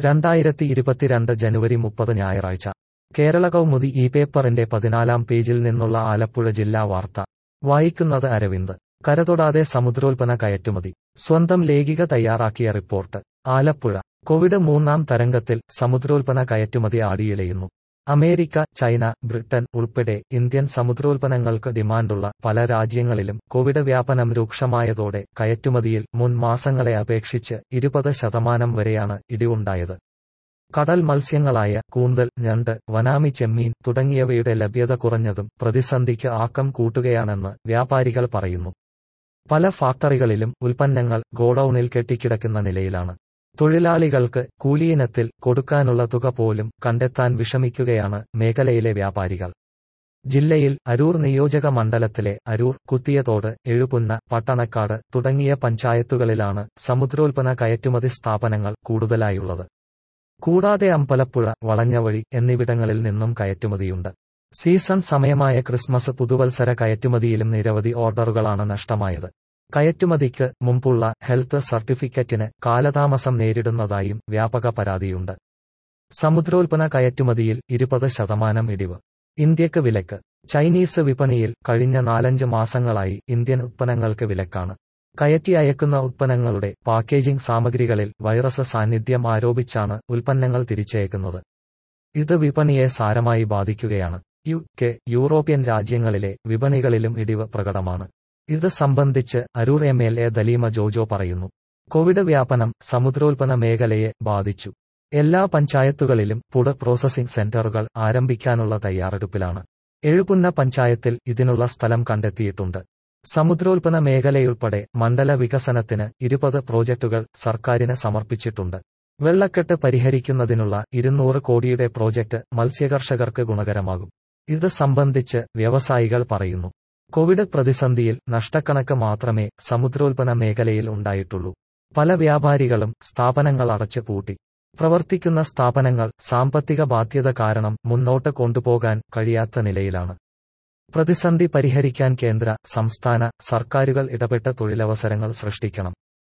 രണ്ടായിരത്തി ഇരുപത്തിരണ്ട് ജനുവരി മുപ്പത് ഞായറാഴ്ച കേരള കൗമുദി ഈ പേപ്പറിന്റെ പതിനാലാം പേജിൽ നിന്നുള്ള ആലപ്പുഴ ജില്ലാ വാർത്ത വായിക്കുന്നത് അരവിന്ദ് കരതൊടാതെ സമുദ്രോൽപ്പന്ന കയറ്റുമതി സ്വന്തം ലേഖിക തയ്യാറാക്കിയ റിപ്പോർട്ട് ആലപ്പുഴ കോവിഡ് മൂന്നാം തരംഗത്തിൽ സമുദ്രോൽപ്പന്ന കയറ്റുമതി ആടിയിലയുന്നു അമേരിക്ക ചൈന ബ്രിട്ടൻ ഉൾപ്പെടെ ഇന്ത്യൻ സമുദ്രോൽപ്പന്നങ്ങൾക്ക് ഡിമാൻഡുള്ള പല രാജ്യങ്ങളിലും കോവിഡ് വ്യാപനം രൂക്ഷമായതോടെ കയറ്റുമതിയിൽ മുൻ മാസങ്ങളെ അപേക്ഷിച്ച് ഇരുപത് ശതമാനം വരെയാണ് ഇടിവുണ്ടായത് കടൽ മത്സ്യങ്ങളായ കൂന്തൽ ഞണ്ട് വനാമി ചെമ്മീൻ തുടങ്ങിയവയുടെ ലഭ്യത കുറഞ്ഞതും പ്രതിസന്ധിക്ക് ആക്കം കൂട്ടുകയാണെന്ന് വ്യാപാരികൾ പറയുന്നു പല ഫാക്ടറികളിലും ഉൽപ്പന്നങ്ങൾ ഗോഡൌണിൽ കെട്ടിക്കിടക്കുന്ന നിലയിലാണ് തൊഴിലാളികൾക്ക് കൂലിയിനത്തിൽ കൊടുക്കാനുള്ള തുക പോലും കണ്ടെത്താൻ വിഷമിക്കുകയാണ് മേഖലയിലെ വ്യാപാരികൾ ജില്ലയിൽ അരൂർ നിയോജക മണ്ഡലത്തിലെ അരൂർ കുത്തിയതോട് എഴുപുന്ന പട്ടണക്കാട് തുടങ്ങിയ പഞ്ചായത്തുകളിലാണ് സമുദ്രോൽപ്പന്ന കയറ്റുമതി സ്ഥാപനങ്ങൾ കൂടുതലായുള്ളത് കൂടാതെ അമ്പലപ്പുഴ വളഞ്ഞവഴി എന്നിവിടങ്ങളിൽ നിന്നും കയറ്റുമതിയുണ്ട് സീസൺ സമയമായ ക്രിസ്മസ് പുതുവത്സര കയറ്റുമതിയിലും നിരവധി ഓർഡറുകളാണ് നഷ്ടമായത് കയറ്റുമതിക്ക് മുമ്പുള്ള ഹെൽത്ത് സർട്ടിഫിക്കറ്റിന് കാലതാമസം നേരിടുന്നതായും വ്യാപക പരാതിയുണ്ട് സമുദ്രോൽപ്പന്ന കയറ്റുമതിയിൽ ഇരുപത് ശതമാനം ഇടിവ് ഇന്ത്യക്ക് വിലക്ക് ചൈനീസ് വിപണിയിൽ കഴിഞ്ഞ നാലഞ്ച് മാസങ്ങളായി ഇന്ത്യൻ ഉത്പന്നങ്ങൾക്ക് വിലക്കാണ് കയറ്റി അയക്കുന്ന ഉത്പന്നങ്ങളുടെ പാക്കേജിംഗ് സാമഗ്രികളിൽ വൈറസ് സാന്നിധ്യം ആരോപിച്ചാണ് ഉൽപ്പന്നങ്ങൾ തിരിച്ചയക്കുന്നത് ഇത് വിപണിയെ സാരമായി ബാധിക്കുകയാണ് യു കെ യൂറോപ്യൻ രാജ്യങ്ങളിലെ വിപണികളിലും ഇടിവ് പ്രകടമാണ് ഇത് സംബന്ധിച്ച് Aroor M L A Daleema Jojo പറയുന്നു കോവിഡ് വ്യാപനം സമുദ്രോൽപ്പന്ന മേഖലയെ ബാധിച്ചു എല്ലാ പഞ്ചായത്തുകളിലും ഫുഡ് പ്രോസസിംഗ് സെന്ററുകൾ ആരംഭിക്കാനുള്ള തയ്യാറെടുപ്പിലാണ് എഴുപുന്ന പഞ്ചായത്തിൽ ഇതിനുള്ള സ്ഥലം കണ്ടെത്തിയിട്ടുണ്ട് സമുദ്രോൽപ്പന്ന മേഖലയുൾപ്പെടെ മണ്ഡല വികസനത്തിന് ഇരുപത് പ്രോജക്ടുകൾ സർക്കാരിന് സമർപ്പിച്ചിട്ടുണ്ട് വെള്ളക്കെട്ട് പരിഹരിക്കുന്നതിനുള്ള ഇരുന്നൂറ് കോടിയുടെ പ്രോജക്ട് മത്സ്യകർഷകർക്ക് ഗുണകരമാകും ഇത് സംബന്ധിച്ച് വ്യവസായികൾ പറയുന്നു കോവിഡ് പ്രതിസന്ധിയിൽ നഷ്ടക്കണക്ക് മാത്രമേ സമുദ്രോൽപ്പന്ന മേഖലയിൽ ഉണ്ടായിട്ടുള്ളൂ പല വ്യാപാരികളും സ്ഥാപനങ്ങൾ അടച്ചു പൂട്ടി പ്രവർത്തിക്കുന്ന സ്ഥാപനങ്ങൾ സാമ്പത്തിക ബാധ്യത കാരണം മുന്നോട്ട് കൊണ്ടുപോകാൻ കഴിയാത്ത നിലയിലാണ് പ്രതിസന്ധി പരിഹരിക്കാൻ കേന്ദ്ര സംസ്ഥാന സർക്കാരുകൾ ഇടപെട്ട തൊഴിലവസരങ്ങൾ സൃഷ്ടിക്കണം